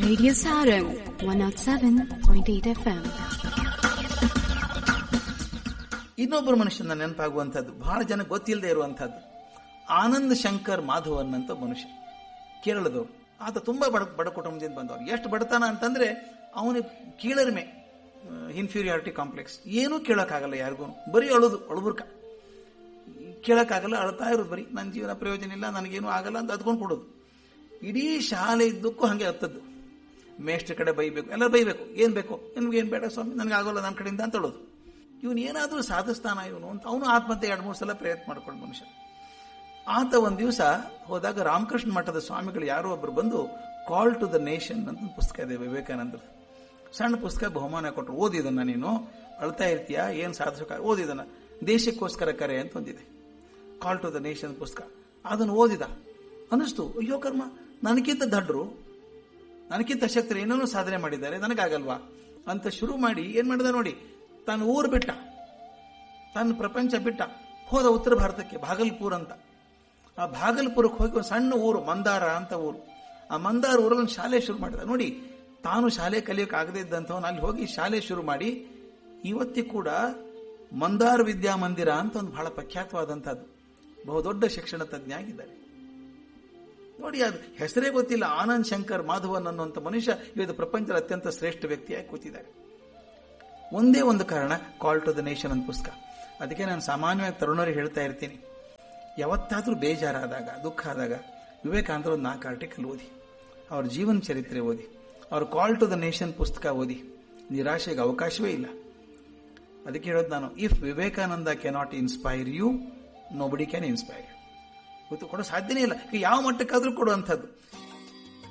Radio Sarang 107.8 FM. ಇನ್ನೊಬ್ಬರು ಮನುಷ್ಯನ ನೆನಪಾಗುವಂಥದ್ದು ಬಹಳ ಜನ ಗೊತ್ತಿಲ್ಲದೆ ಇರುವಂಥದ್ದು ಆನಂದ್ ಶಂಕರ್ ಮಾಧವನ್ ಅಂತ ಮನುಷ್ಯ ಕೇರಳದವರು ಆತ ತುಂಬಾ ಬಡ ಬಡ ಕುಟುಂಬದಿಂದ ಬಂದವರು ಎಷ್ಟು ಬಡತನ ಅಂತಂದ್ರೆ ಅವನಿಗೆ ಕೀಳರಿಮೆ ಇನ್ಫೀರಿಯಾರಿಟಿ ಕಾಂಪ್ಲೆಕ್ಸ್ ಏನೂ ಕೇಳೋಕ್ಕಾಗಲ್ಲ ಯಾರಿಗೂ ಬರೀ ಅಳುದು ಅಳುಬುರ್ಕ ಕೇಳೋಕ್ಕಾಗಲ್ಲ ಅಳ್ತಾ ಇರೋದು ಬರೀ ನನ್ನ ಜೀವನ ಪ್ರಯೋಜನ ಇಲ್ಲ ನನಗೇನು ಆಗಲ್ಲ ಅಂತ ಅದ್ಕೊಂಡು ಕೊಡೋದು ಇಡೀ ಶಾಲೆ ಇದ್ದಕ್ಕೂ ಹಾಗೆ ಹತ್ತದ್ದು ಮೇಷ್ಟ್ರ ಕಡೆ ಬೈಬೇಕು ಎಲ್ಲ ಬೈಬೇಕು ಏನ್ ಬೇಕು ನಿಮ್ಗೆ ಏನ್ ಬೇಡ ಸ್ವಾಮಿ ನನಗೆ ಆಗೋಲ್ಲ ನನ್ನ ಕಡೆಯಿಂದ ಅಂತ ಹೇಳೋದು ಇವನು ಏನಾದರೂ ಸಾಧಿಸ್ತಾನ ಇವನು ಅಂತ ಅವನು ಆತ್ಮಹತ್ಯೆ ಎರಡು ಮೂರು ಸಲ ಪ್ರಯತ್ನ ಮಾಡ್ಕೊಂಡು ಮನುಷ್ಯ ಆತ ಒಂದು ದಿವಸ ಹೋದಾಗ ರಾಮಕೃಷ್ಣ ಮಠದ ಸ್ವಾಮಿಗಳು ಯಾರೋ ಒಬ್ರು ಬಂದು ಕಾಲ್ ಟು ದ ನೇಷನ್ ಅಂತ ಒಂದು ಪುಸ್ತಕ ಇದೆ ವಿವೇಕಾನಂದರು ಸಣ್ಣ ಪುಸ್ತಕ ಬಹುಮಾನ ಕೊಟ್ಟರು ಓದಿದನ್ನ ನೀನು ಅಳ್ತಾ ಇರ್ತೀಯ ಏನ್ ಸಾಧಿಸೋಕ ಓದಿದನ ದೇಶಕ್ಕೋಸ್ಕರ ಕರೆ ಅಂತ ಒಂದಿದೆ ಕಾಲ್ ಟು ದ ನೇಷನ್ ಪುಸ್ತಕ ಅದನ್ನು ಓದಿದ ಅನಿಸ್ತು ಅಯ್ಯೋ ಕರ್ಮ ನನಗಿಂತ ದಡ್ರು ನನಗಿಂತ ಶಕ್ತರು ಏನೇನೋ ಸಾಧನೆ ಮಾಡಿದ್ದಾರೆ ನನಗಾಗಲ್ವಾ ಅಂತ ಶುರು ಮಾಡಿ ಏನ್ ಮಾಡಿದ ನೋಡಿ ತಾನು ಊರು ಬಿಟ್ಟ ತಾನು ಪ್ರಪಂಚ ಬಿಟ್ಟ ಹೋದ ಉತ್ತರ ಭಾರತಕ್ಕೆ ಭಾಗಲ್ಪುರ್ ಅಂತ ಆ ಭಾಗಲ್ಪುರಕ್ಕೆ ಹೋಗಿ ಒಂದು ಸಣ್ಣ ಊರು ಮಂದಾರ ಅಂತ ಊರು ಆ ಮಂದಾರ ಊರಲ್ಲಿ ಒಂದು ಶಾಲೆ ಶುರು ಮಾಡಿದ ನೋಡಿ ತಾನು ಶಾಲೆ ಕಲಿಯೋಕೆ ಆಗದೇ ಇದ್ದಂಥವನು ಅಲ್ಲಿ ಹೋಗಿ ಶಾಲೆ ಶುರು ಮಾಡಿ ಇವತ್ತಿ ಕೂಡ ಮಂದಾರ ವಿದ್ಯಾಮಂದಿರ ಅಂತ ಒಂದು ಬಹಳ ಪ್ರಖ್ಯಾತವಾದಂಥದ್ದು ಬಹುದೊಡ್ಡ ಶಿಕ್ಷಣ ತಜ್ಞ ಆಗಿದ್ದಾರೆ ನೋಡಿ ಅದು ಹೆಸರೇ ಗೊತ್ತಿಲ್ಲ ಆನಂದ್ ಶಂಕರ್ ಮಾಧವನ್ ಅನ್ನುವಂಥ ಮನುಷ್ಯ ಇವತ್ತು ಪ್ರಪಂಚದ ಅತ್ಯಂತ ಶ್ರೇಷ್ಠ ವ್ಯಕ್ತಿಯಾಗಿ ಕೂತಿದ್ದಾರೆ ಒಂದೇ ಒಂದು ಕಾರಣ ಕಾಲ್ ಟು ದ ನೇಷನ್ ಅಂತ ಪುಸ್ತಕ ಅದಕ್ಕೆ ನಾನು ಸಾಮಾನ್ಯವಾಗಿ ತರುಣರಿಗೆ ಹೇಳ್ತಾ ಇರ್ತೀನಿ ಯಾವತ್ತಾದ್ರೂ ಬೇಜಾರಾದಾಗ ದುಃಖ ಆದಾಗ ವಿವೇಕಾನಂದರು ಒಂದು ನಾಲ್ಕು ಆರ್ಟಿಕಲ್ ಓದಿ ಅವ್ರ ಜೀವನ ಚರಿತ್ರೆ ಓದಿ ಅವ್ರ ಕಾಲ್ ಟು ದ ನೇಷನ್ ಪುಸ್ತಕ ಓದಿ ನಿರಾಶೆಗೆ ಅವಕಾಶವೇ ಇಲ್ಲ ಅದಕ್ಕೆ ಹೇಳೋದು ನಾನು if Vivekananda cannot inspire you nobody can inspire you ಗೊತ್ತು ಕೊಡೋ ಸಾಧ್ಯನೇ ಇಲ್ಲ ಯಾವ ಮಟ್ಟಕ್ಕಾದ್ರೂ ಕೊಡುವಂಥದ್ದು